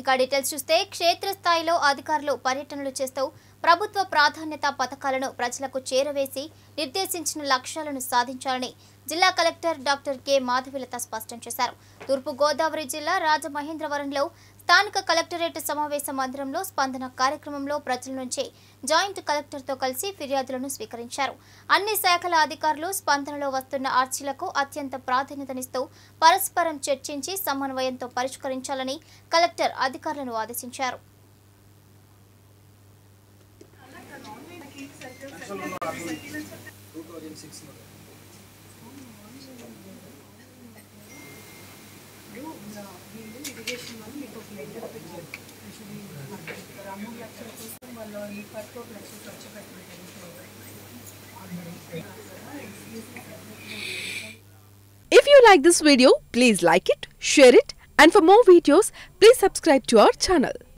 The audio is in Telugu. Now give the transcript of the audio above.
ఇక డీటెయిల్స్ చూస్తే క్షేత్రస్థాయిలో అధికారులు పర్యటనలు చేస్తూ ప్రభుత్వ ప్రాధాన్యత పథకాలను ప్రజలకు చేరవేసి నిర్దేశించిన లక్ష్యాలను సాధించాలని జిల్లా కలెక్టర్ డాక్టర్ కె మాధవిలత స్పష్టం చేశారు తూర్పు గోదావరి జిల్లా రాజమహేంద్రవరంలో స్థానిక కలెక్టరేట్ సమావేశ మందిరంలో స్పందన కార్యక్రమంలో ప్రజల నుంచి జాయింట్ కలెక్టర్తో కలిసి ఫిర్యాదులను స్వీకరించారు అన్ని శాఖల అధికారులు స్పందనలో వస్తున్న ఆర్చీలకు అత్యంత ప్రాధాన్యతనిస్తూ పరస్పరం చర్చించి సమన్వయంతో పరిష్కరించాలని కలెక్టర్ అధికారులను ఆదేశించారు వీళ్ళు ఇరిగేషన్ వల్ల మీకు ఒక లెటర్ పెట్టారు యాక్చువల్లీ ఆ మూడు లక్షల కోసం వాళ్ళు ఈ పట్టుకో లక్షలు ఖర్చు పెట్టడం If you like this video, please like it, share it, and for more videos, please subscribe to our channel.